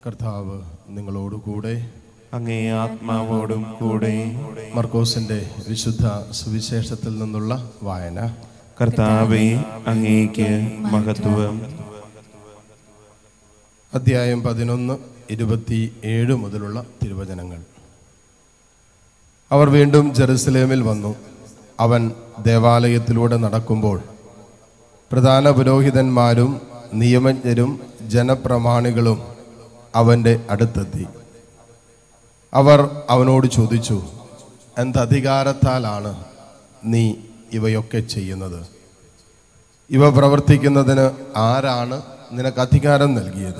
കർത്താവ് നിങ്ങളോടുകൂടെ അങ്ങേ ആത്മാവോടും കൂടെ മർക്കോസിന്റെ വിശുദ്ധ സുവിശേഷത്തിൽ നിന്നുള്ള വായന കർത്താവെ അങ്ങേക്ക് മഹത്വം അധ്യായം പതിനൊന്ന് ഇരുപത്തി ഏഴ് മുതലുള്ള തിരുവചനങ്ങൾ അവർ വീണ്ടും ജെറുസലേമിൽ വന്നു അവൻ ദേവാലയത്തിലൂടെ നടക്കുമ്പോൾ പ്രധാന പുരോഹിതന്മാരും നിയമജ്ഞരും ജനപ്രമാണികളും അവൻ്റെ അടുത്തെത്തി അവർ അവനോട് ചോദിച്ചു എന്തധികാരത്താലാണ് നീ ഇവയൊക്കെ ചെയ്യുന്നത് ഇവ പ്രവർത്തിക്കുന്നതിന് ആരാണ് നിനക്ക് അധികാരം നൽകിയത്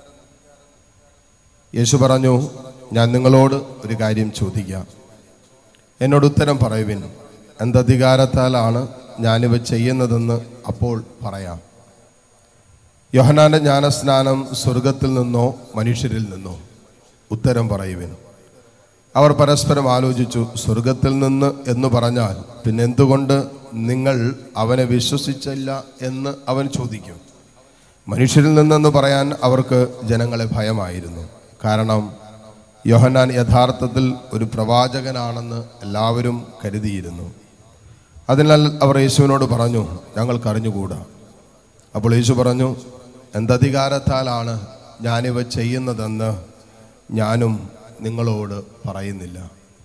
യേശു പറഞ്ഞു ഞാൻ നിങ്ങളോട് ഒരു കാര്യം ചോദിക്കാം എന്നോട് ഉത്തരം പറയുവിൻ എന്തധികാരത്താലാണ് ഞാനിവ ചെയ്യുന്നതെന്ന് അപ്പോൾ പറയാം യോഹനാന്റെ ജ്ഞാനസ്നാനം സ്വർഗത്തിൽ നിന്നോ മനുഷ്യരിൽ നിന്നോ ഉത്തരം പറയുവിൻ അവർ പരസ്പരം ആലോചിച്ചു സ്വർഗത്തിൽ നിന്ന് എന്ന് പറഞ്ഞാൽ പിന്നെ എന്തുകൊണ്ട് നിങ്ങൾ അവനെ വിശ്വസിച്ചില്ല എന്ന് അവൻ ചോദിക്കും മനുഷ്യരിൽ നിന്നെന്ന് പറയാൻ അവർക്ക് ജനങ്ങളെ ഭയമായിരുന്നു കാരണം യോഹന്നാൻ യഥാർത്ഥത്തിൽ ഒരു പ്രവാചകനാണെന്ന് എല്ലാവരും കരുതിയിരുന്നു അതിനാൽ അവർ യേശുവിനോട് പറഞ്ഞു ഞങ്ങൾക്ക് അറിഞ്ഞുകൂടാ അപ്പോൾ യേശു പറഞ്ഞു എന്തധികാരത്താലാണ് ഞാനിവ ചെയ്യുന്നതെന്ന് ഞാനും നിങ്ങളോട് പറയുന്നില്ല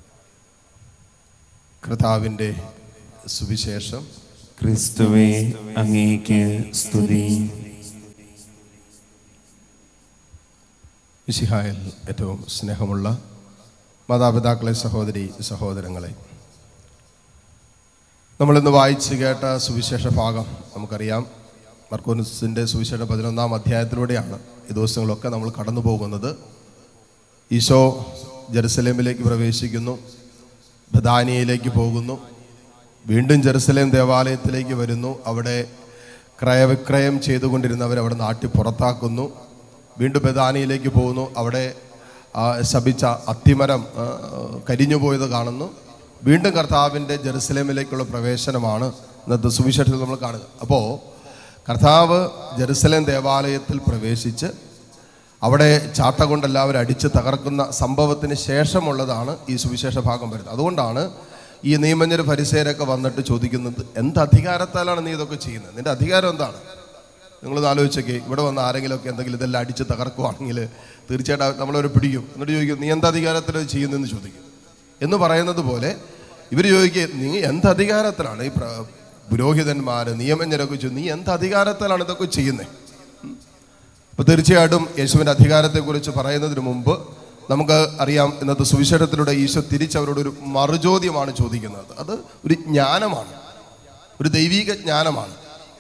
കർത്താവിൻ്റെ സുവിശേഷം ക്രിസ്തുവെ അങ്ങേക്ക് സ്തുതി വിശിഹായിൽ ഏറ്റവും സ്നേഹമുള്ള മാതാപിതാക്കളെ സഹോദരി സഹോദരങ്ങളെ നമ്മളിന്ന് വായിച്ചു കേട്ട സുവിശേഷ ഭാഗം നമുക്കറിയാം മർക്കോനുസിൻ്റെ സുവിശേഷ പതിനൊന്നാം അധ്യായത്തിലൂടെയാണ് ഈ ദിവസങ്ങളൊക്കെ നമ്മൾ കടന്നു പോകുന്നത് ഈശോ ജെറുസലേമിലേക്ക് പ്രവേശിക്കുന്നു ബദാനിയയിലേക്ക് പോകുന്നു വീണ്ടും ജെറുസലേം ദേവാലയത്തിലേക്ക് വരുന്നു അവിടെ ക്രയവിക്രയം ചെയ്തുകൊണ്ടിരുന്നവർ അവിടെ നാട്ടി പുറത്താക്കുന്നു വീണ്ടും ബദാനിയിലേക്ക് പോകുന്നു അവിടെ ആ, ശപിച്ച അത്തിമരം ആ, കരിഞ്ഞു പോയത് കാണുന്നു വീണ്ടും കർത്താവിൻ്റെ ജെറുസലേമിലേക്കുള്ള പ്രവേശനമാണ് ഇന്നത്തെ സുവിശേഷത്തിൽ നമ്മൾ കാണുക അപ്പോൾ കർത്താവ് ജെറുസലേം ദേവാലയത്തിൽ പ്രവേശിച്ച് അവിടെ ചാട്ട കൊണ്ട് എല്ലാവരും അടിച്ച് തകർക്കുന്ന സംഭവത്തിന് ശേഷമുള്ളതാണ് ഈ സുവിശേഷ ഭാഗം വരുന്നത് അതുകൊണ്ടാണ് ഈ നിയമജ്ഞർ പരിസരൊക്കെ വന്നിട്ട് ചോദിക്കുന്നത് എന്ത് അധികാരത്താലാണ് നീ ഇതൊക്കെ ചെയ്യുന്നത് നിന്റെ അധികാരം എന്താണ് നിങ്ങളൊന്ന് ആലോചിച്ചൊക്കെ ഇവിടെ വന്ന് ആരെങ്കിലുമൊക്കെ എന്തെങ്കിലും ഇതെല്ലാം അടിച്ച് തകർക്കുവാണെങ്കിൽ തീർച്ചയായിട്ടും നമ്മളവരെ പിടിക്കും എന്നിട്ട് ചോദിക്കും നീ എന്ത് അധികാരത്തിൽ ഇത് ചെയ്യുന്നതെന്ന് ചോദിക്കും എന്ന് പറയുന്നത് പോലെ ഇവർ ചോദിക്കുക നീ എന്ത് അധികാരത്തിലാണ് ഈ പ്ര- പുരോഹിതന്മാർ നിയമജ്ഞരൊക്കെ ചോദിച്ചു നീ എന്ത് അധികാരത്തിലാണ് ഇതൊക്കെ ചെയ്യുന്നത് അപ്പോൾ തീർച്ചയായിട്ടും യേശുവിൻ്റെ അധികാരത്തെക്കുറിച്ച് പറയുന്നതിന് മുമ്പ് നമുക്ക് അറിയാം ഇന്നത്തെ സുവിശേഷത്തിലൂടെ ഈശോ തിരിച്ചവരോട് ഒരു മറുചോദ്യമാണ് ചോദിക്കുന്നത് അത് ഒരു ജ്ഞാനമാണ് ഒരു ദൈവീക ജ്ഞാനമാണ്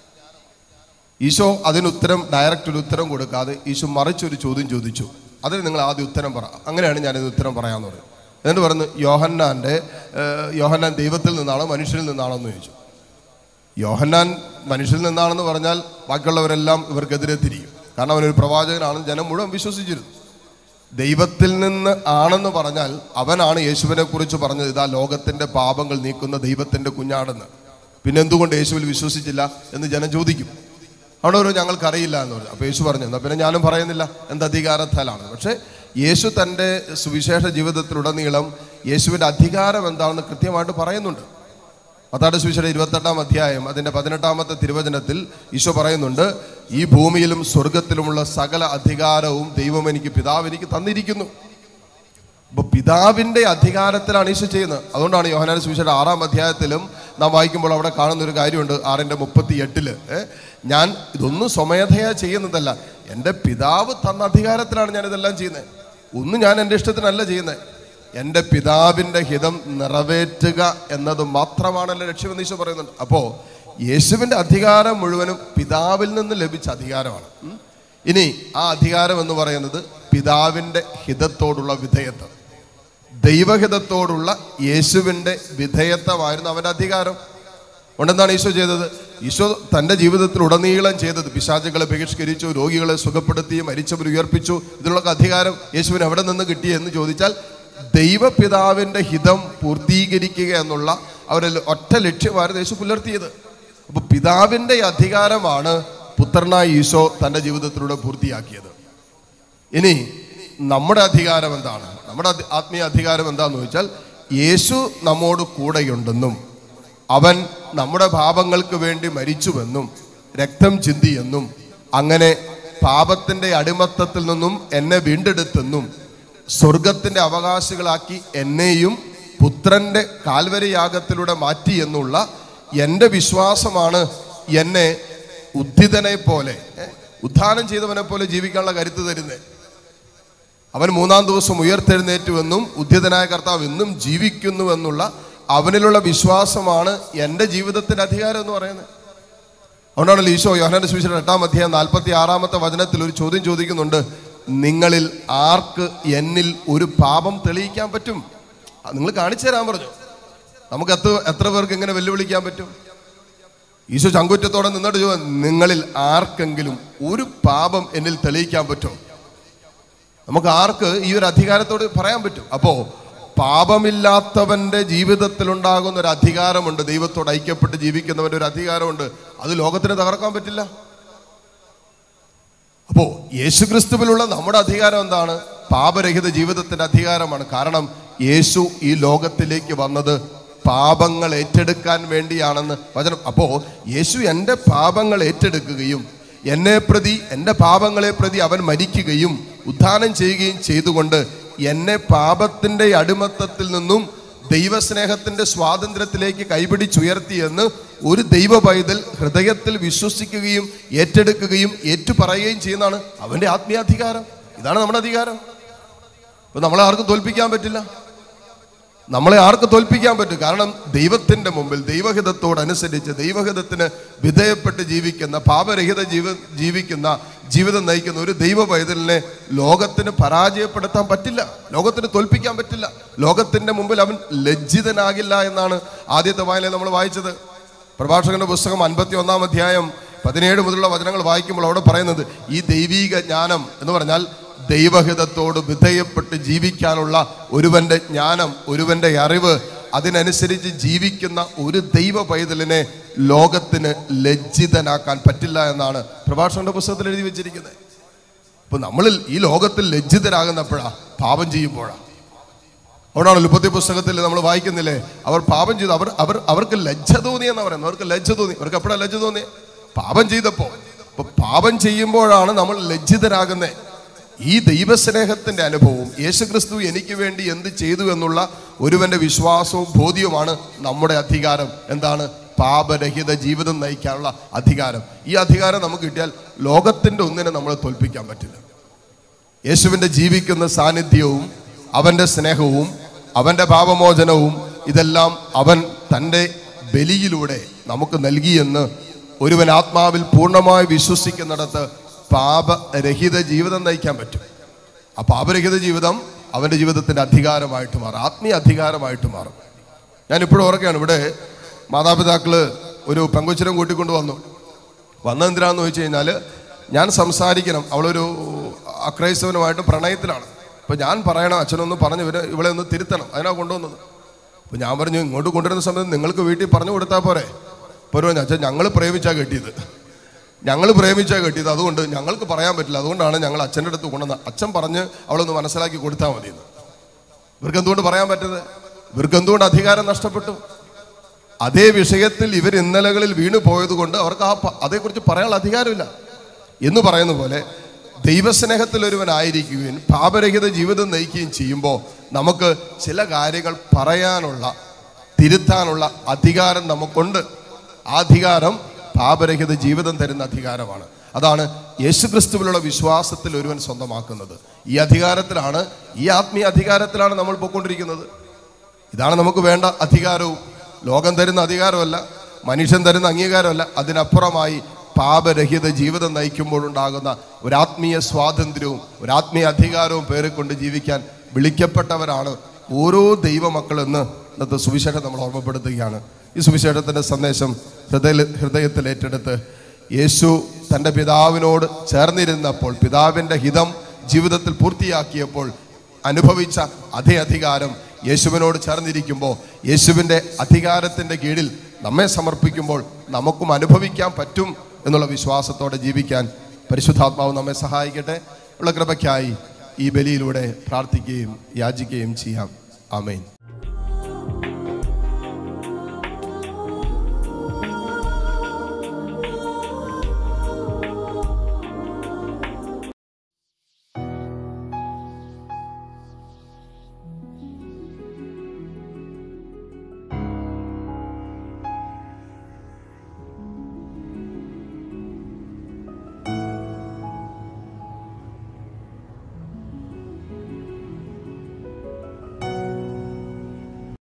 ഈശോ അതിനുത്തരം ഡയറക്റ്റ് ഒരു ഉത്തരം കൊടുക്കാതെ ഈശോ മറിച്ചൊരു ചോദ്യം ചോദിച്ചു അതിന് നിങ്ങൾ ആദ്യം ഉത്തരം പറ അങ്ങനെയാണ് ഞാനിത് ഉത്തരം പറയാമെന്ന് പറയുന്നത് എന്നിട്ട് പറഞ്ഞു യോഹന്നാൻ്റെ ഏഹ്, യോഹന്നാൻ ദൈവത്തിൽ നിന്നാണോ മനുഷ്യരിൽ നിന്നാണോ എന്ന് ചോദിച്ചു യോഹന്നാൻ മനുഷ്യരിൽ നിന്നാണെന്ന് പറഞ്ഞാൽ ബാക്കിയുള്ളവരെല്ലാം ഇവർക്കെതിരെ തിരിയും കാരണം അവനൊരു പ്രവാചകനാണെന്ന് ജനം മുഴുവൻ വിശ്വസിച്ചിരുന്നു ദൈവത്തിൽ നിന്ന് ആണെന്ന് പറഞ്ഞാൽ അവനാണ് യേശുവിനെ കുറിച്ച് പറഞ്ഞത് ഇതാ ലോകത്തിന്റെ പാപങ്ങൾ നീക്കുന്ന ദൈവത്തിന്റെ കുഞ്ഞാടെന്ന് പിന്നെ എന്തുകൊണ്ട് യേശുവിൽ വിശ്വസിച്ചില്ല എന്ന് ജനം ചോദിക്കും അവിടെ ഒരു ഞങ്ങൾക്കറിയില്ല എന്ന് പറഞ്ഞു അപ്പോൾ യേശു പറഞ്ഞു എന്നാൽ പിന്നെ ഞാനും പറയുന്നില്ല എന്ത് അധികാരത്താലാണ് പക്ഷേ യേശു തൻ്റെ സുവിശേഷ ജീവിതത്തിലുടനീളം യേശുവിൻ്റെ അധികാരം എന്താണെന്ന് കൃത്യമായിട്ട് പറയുന്നുണ്ട് മത്താട് സുവിശേഷം ഇരുപത്തെട്ടാം അധ്യായം അതിൻ്റെ പതിനെട്ടാമത്തെ തിരുവചനത്തിൽ ഈശോ പറയുന്നുണ്ട് ഈ ഭൂമിയിലും സ്വർഗത്തിലുമുള്ള സകല അധികാരവും ദൈവം എനിക്ക് പിതാവ് എനിക്ക് തന്നിരിക്കുന്നു അപ്പൊ പിതാവിന്റെ അധികാരത്തിലാണ് ഈശോ ചെയ്യുന്നത് അതുകൊണ്ടാണ് യോഹനാൻ സുവിശേഷം ആറാം അധ്യായത്തിലും നാം വായിക്കുമ്പോൾ അവിടെ കാണുന്ന ഒരു കാര്യമുണ്ട് ആറിന്റെ മുപ്പത്തി എട്ടില് ഞാൻ ഇതൊന്നും സ്വമേധയാ ചെയ്യുന്നതല്ല എൻ്റെ പിതാവ് തന്ന അധികാരത്തിലാണ് ഞാൻ ഇതെല്ലാം ചെയ്യുന്നത് ഒന്നും ഞാൻ എൻ്റെ ഇഷ്ടത്തിനല്ല ചെയ്യുന്നത് എൻ്റെ പിതാവിൻ്റെ ഹിതം നിറവേറ്റുക എന്നത് മാത്രമാണ് എൻ്റെ ലക്ഷ്യമെന്ന് ഈശോ പറയുന്നുണ്ട് അപ്പോൾ യേശുവിൻ്റെ അധികാരം മുഴുവനും പിതാവിൽ നിന്ന് ലഭിച്ച അധികാരമാണ് ഉം. ഇനി ആ അധികാരം എന്ന് പറയുന്നത് പിതാവിൻ്റെ ഹിതത്തോടുള്ള വിധേയത്വം ദൈവഹിതത്തോടുള്ള യേശുവിൻ്റെ വിധേയത്വമായിരുന്നു അവൻ്റെ അധികാരം ഉണ്ടെന്നാണ് ഈശോ ചെയ്തത് ഈശോ തൻ്റെ ജീവിതത്തിൽ ഉടനീളം ചെയ്തത് പിശാചുകളെ ബഹിഷ്കരിച്ചു രോഗികളെ സുഖപ്പെടുത്തി മരിച്ചവർ ഉയർപ്പിച്ചു ഇതിനുള്ള അധികാരം യേശുവിന് എവിടെ നിന്ന് കിട്ടി എന്ന് ചോദിച്ചാൽ ദൈവപിതാവിൻ്റെ ഹിതം പൂർത്തീകരിക്കുക എന്നുള്ള അവരിൽ ഒറ്റ ലക്ഷ്യമായിരുന്നു യേശു പുലർത്തിയത് അപ്പൊ പിതാവിൻ്റെ അധികാരമാണ് പുത്രനായ ഈശോ തൻ്റെ ജീവിതത്തിലൂടെ പൂർത്തിയാക്കിയത് ഇനി നമ്മുടെ അധികാരം എന്താണ് നമ്മുടെ അധി- ആത്മീയ അധികാരം എന്താണെന്ന് ചോദിച്ചാൽ യേശു നമ്മോട് കൂടെയുണ്ടെന്നും അവൻ നമ്മുടെ പാപങ്ങൾക്ക് വേണ്ടി മരിച്ചുവെന്നും രക്തം ചിന്തിയെന്നും അങ്ങനെ പാപത്തിന്റെ അടിമത്തത്തിൽ നിന്നും എന്നെ വീണ്ടെടുത്തെന്നും സ്വർഗത്തിന്റെ അവകാശികളാക്കി എന്നെയും പുത്രന്റെ കാൽവരി യാഗത്തിലൂടെ മാറ്റി എന്നുള്ള എൻ്റെ വിശ്വാസമാണ് എന്നെ ഉദ്ധിതനെ പോലെ ഏ, ഉദ്ധാനം ചെയ്തവനെ പോലെ ജീവിക്കാനുള്ള കരുത്ത് തരുന്നത് അവൻ മൂന്നാം ദിവസം ഉയർത്തെഴുന്നേറ്റുവെന്നും ഉദ്ധിതനായ കർത്താവ് എന്നും ജീവിക്കുന്നുവെന്നുള്ള അവനിലുള്ള വിശ്വാസമാണ് എൻ്റെ ജീവിതത്തിന്റെ അധികാരം എന്ന് പറയുന്നത് അതുകൊണ്ടാണ് ഈശോ യോഹനാന്റെ സുവിശേഷം എട്ടാം അധ്യായം നാൽപ്പത്തി ആറാമത്തെ വചനത്തിൽ ഒരു ചോദ്യം ചോദിക്കുന്നുണ്ട് നിങ്ങളിൽ ആർക്ക് എന്നിൽ ഒരു പാപം തെളിയിക്കാൻ പറ്റും നിങ്ങൾ കാണിച്ചു തരാൻ പറഞ്ഞു നമുക്ക് എത്ര എത്ര പേർക്ക് എങ്ങനെ വെല്ലുവിളിക്കാൻ പറ്റും ഈശോ ചങ്കുറ്റത്തോടെ നിന്നിട്ട് ചോ നിങ്ങളിൽ ആർക്കെങ്കിലും ഒരു പാപം എന്നിൽ തെളിയിക്കാൻ പറ്റും നമുക്ക് ആർക്ക് ഈ ഒരു അധികാരത്തോട് പറയാൻ പറ്റും അപ്പോ പാപമില്ലാത്തവന്റെ ജീവിതത്തിൽ ഉണ്ടാകുന്ന ഒരു അധികാരമുണ്ട് ദൈവത്തോട് ഐക്യപ്പെട്ട് ജീവിക്കുന്നവന്റെ ഒരു അധികാരമുണ്ട് അത് ലോകത്തിന് തകർക്കാൻ പറ്റില്ല അപ്പോ യേശുക്രിസ്തുവിലുള്ള നമ്മുടെ അധികാരം എന്താണ് പാപരഹിത ജീവിതത്തിന്റെ അധികാരമാണ് കാരണം യേശു ഈ ലോകത്തിലേക്ക് വന്നത് പാപങ്ങൾ ഏറ്റെടുക്കാൻ വേണ്ടിയാണെന്ന് വചനം അപ്പോ യേശു എൻ്റെ പാപങ്ങൾ ഏറ്റെടുക്കുകയും എന്നെ പ്രതി എൻ്റെ പാപങ്ങളെ പ്രതി അവൻ മരിക്കുകയും ഉദ്ധാനം ചെയ്യുകയും ചെയ്തുകൊണ്ട് എന്നെ പാപത്തിന്റെ അടിമത്തത്തിൽ നിന്നും ദൈവസ്നേഹത്തിന്റെ സ്വാതന്ത്ര്യത്തിലേക്ക് കൈപിടിച്ചുയർത്തിയെന്ന് ഒരു ദൈവ പൈതൽ ഹൃദയത്തിൽ വിശ്വസിക്കുകയും ഏറ്റെടുക്കുകയും ഏറ്റുപറയുകയും ചെയ്യുന്നതാണ് അവന്റെ ആത്മീയാധികാരം ഇതാണ് നമ്മുടെ അധികാരം ഇപ്പൊ നമ്മളെ ആർക്കും തോൽപ്പിക്കാൻ പറ്റില്ല നമ്മളെ ആർക്ക് തോൽപ്പിക്കാൻ പറ്റും കാരണം ദൈവത്തിന്റെ മുമ്പിൽ ദൈവഹിതത്തോടനുസരിച്ച് ദൈവഹിതത്തിന് വിധേയപ്പെട്ട് ജീവിക്കുന്ന പാപരഹിത ജീവ ജീവിക്കുന്ന ജീവിതം നയിക്കുന്ന ഒരു ദൈവ പൈതലിനെ ലോകത്തിന് പരാജയപ്പെടുത്താൻ പറ്റില്ല ലോകത്തിന് തോൽപ്പിക്കാൻ പറ്റില്ല ലോകത്തിന്റെ മുമ്പിൽ അവൻ ലജ്ജിതനാകില്ല എന്നാണ് ആദ്യത്തെ വായനയിൽ നമ്മൾ വായിച്ചത് പ്രഭാഷകന്റെ പുസ്തകം അൻപത്തി ഒന്നാം അധ്യായം പതിനേഴ് മുതലുള്ള വചനങ്ങൾ വായിക്കുമ്പോൾ അവിടെ പറയുന്നത് ഈ ദൈവീക ജ്ഞാനം എന്ന് പറഞ്ഞാൽ ദൈവഹിതത്തോട് വിധേയപ്പെട്ട് ജീവിക്കാനുള്ള ഒരുവന്റെ ജ്ഞാനം ഒരുവന്റെ അറിവ് അതിനനുസരിച്ച് ജീവിക്കുന്ന ഒരു ദൈവ പൈതലിനെ ലോകത്തിന് ലജ്ജിതനാക്കാൻ പറ്റില്ല എന്നാണ് പ്രഭാഷകന്റെ പുസ്തകത്തിൽ എഴുതി വെച്ചിരിക്കുന്നത് അപ്പൊ നമ്മളിൽ ഈ ലോകത്തിൽ ലജ്ജിതരാകുന്നപ്പോഴാ പാപം ചെയ്യുമ്പോഴാ അവിടാണ് ഉൽപ്പത്തി പുസ്തകത്തിൽ നമ്മൾ വായിക്കുന്നില്ലേ അവർ പാപം ചെയ്തു അവർ അവർ അവർക്ക് ലജ്ജ തോന്നി എന്ന് പറയുന്നത് അവർക്ക് ലജ്ജ തോന്നി അവർക്ക് എപ്പോഴാണ് ലജ്ജ തോന്നി പാപം ചെയ്തപ്പോ അപ്പൊ പാപം ചെയ്യുമ്പോഴാണ് നമ്മൾ ലജ്ജിതരാകുന്നത് ഈ ദൈവസ്നേഹത്തിന്റെ അനുഭവവും യേശുക്രിസ്തു എനിക്ക് വേണ്ടി എന്ത് ചെയ്തു എന്നുള്ള ഒരുവന്റെ വിശ്വാസവും ബോധ്യവുമാണ് നമ്മുടെ അധികാരം എന്താണ് പാപരഹിത ജീവിതം നയിക്കാനുള്ള അധികാരം ഈ അധികാരം നമുക്ക് കിട്ടിയാൽ ലോകത്തിന്റെ ഒന്നിനെ നമ്മളെ തോൽപ്പിക്കാൻ പറ്റില്ല യേശുവിൻ്റെ ജീവിക്കുന്ന സാന്നിധ്യവും അവൻ്റെ സ്നേഹവും അവൻ്റെ പാപമോചനവും ഇതെല്ലാം അവൻ തൻ്റെ ബലിയിലൂടെ നമുക്ക് നൽകിയെന്ന് ഒരുവൻ ആത്മാവിൽ പൂർണ്ണമായി വിശ്വസിക്കുന്നിടത്ത് പാപരഹിത ജീവിതം നയിക്കാൻ പറ്റും ആ പാപരഹിത ജീവിതം അവൻ്റെ ജീവിതത്തിൻ്റെ അധികാരമായിട്ട് മാറും ആത്മീയ അധികാരമായിട്ട് മാറും ഞാൻ ഇപ്പോഴും ഓർക്കുകയാണ് ഇവിടെ മാതാപിതാക്കള് ഒരു പെങ്കൊച്ചിനെ കൂട്ടിക്കൊണ്ട് വന്നു വന്നെന്തിനാന്ന് ചോദിച്ചു കഴിഞ്ഞാൽ ഞാൻ സംസാരിക്കണം അവളൊരു അക്രൈസ്തവനുമായിട്ട് പ്രണയത്തിലാണ് അപ്പോൾ ഞാൻ പറയണം അച്ഛനൊന്ന് പറഞ്ഞ് ഇവരെ ഇവളെ ഒന്ന് തിരുത്തണം അതിനാ കൊണ്ടുവന്നത് അപ്പോൾ ഞാൻ പറഞ്ഞു ഇങ്ങോട്ട് കൊണ്ടുവരുന്ന സമയത്ത് നിങ്ങൾക്ക് വീട്ടിൽ പറഞ്ഞു കൊടുത്താൽ പോരെ ഇപ്പോൾ പറഞ്ഞു അച്ഛൻ ഞങ്ങൾ പ്രേമിച്ചാ കെട്ടിയത് ഞങ്ങൾ പ്രേമിച്ചാ കെട്ടിയത് അതുകൊണ്ട് ഞങ്ങൾക്ക് പറയാൻ പറ്റില്ല അതുകൊണ്ടാണ് ഞങ്ങൾ അച്ഛൻ്റെ അടുത്ത് കൊണ്ടുവന്നത് അച്ഛൻ പറഞ്ഞ് അവളൊന്ന് മനസ്സിലാക്കി കൊടുത്താൽ മതിയെന്ന് ഇവർക്ക് എന്തുകൊണ്ട് പറയാൻ പറ്റുന്നത് ഇവർക്ക് എന്തുകൊണ്ട് അധികാരം നഷ്ടപ്പെട്ടു അതേ വിഷയത്തിൽ ഇവർ ഇന്നലകളിൽ വീണു പോയത് കൊണ്ട് അവർക്ക് ആ പ- അതേക്കുറിച്ച് പറയാനുള്ള അധികാരമില്ല എന്ന് പറയുന്ന പോലെ ദൈവസ്നേഹത്തിൽ ഒരുവനായിരിക്കുകയും പാപരഹിത ജീവിതം നയിക്കുകയും ചെയ്യുമ്പോൾ നമുക്ക് ചില കാര്യങ്ങൾ പറയാനുള്ള തിരുത്താനുള്ള അധികാരം നമുക്കുണ്ട് ആ അധികാരം പാപരഹിത ജീവിതം തരുന്ന അധികാരമാണ് അതാണ് യേശുക്രിസ്തുവിലുള്ള വിശ്വാസത്തിൽ ഒരുവൻ സ്വന്തമാക്കുന്നത് ഈ അധികാരത്തിലാണ് ഈ ആത്മീയ അധികാരത്തിലാണ് നമ്മൾ പോയിക്കൊണ്ടിരിക്കുന്നത് ഇതാണ് നമുക്ക് വേണ്ട അധികാരവും ലോകം തരുന്ന അധികാരമല്ല മനുഷ്യൻ തരുന്ന അംഗീകാരമല്ല അതിനപ്പുറമായി പാപരഹിത ജീവിതം നയിക്കുമ്പോഴുണ്ടാകുന്ന ഒരു ആത്മീയ സ്വാതന്ത്ര്യവും ഒരു ആത്മീയ അധികാരവും പേറിക്കൊണ്ട് ജീവിക്കാൻ വിളിക്കപ്പെട്ടവരാണ് ഓരോ ദൈവമക്കളെന്ന് ഇന്നത്തെ സുവിശേഷം നമ്മൾ ഓർമ്മപ്പെടുത്തുകയാണ് ഈ സുവിശേഷത്തിൻ്റെ സന്ദേശം ഹൃദയ ഹൃദയത്തിൽ ഏറ്റെടുത്ത് യേശു തൻ്റെ പിതാവിനോട് ചേർന്നിരുന്നപ്പോൾ പിതാവിൻ്റെ ഹിതം ജീവിതത്തിൽ പൂർത്തിയാക്കിയപ്പോൾ അനുഭവിച്ച അതേ അധികാരം യേശുവിനോട് ചേർന്നിരിക്കുമ്പോൾ യേശുവിൻ്റെ അധികാരത്തിൻ്റെ കീഴിൽ നമ്മെ സമർപ്പിക്കുമ്പോൾ നമുക്കും അനുഭവിക്കാൻ പറ്റും എന്നുള്ള വിശ്വാസത്തോടെ ജീവിക്കാൻ പരിശുദ്ധാത്മാവ് നമ്മെ സഹായിക്കട്ടെ ഉള്ള കൃപയ്ക്കായി ഈ ബലിയിലൂടെ പ്രാർത്ഥിക്കുകയും യാചിക്കുകയും ചെയ്യാം ആമേൻ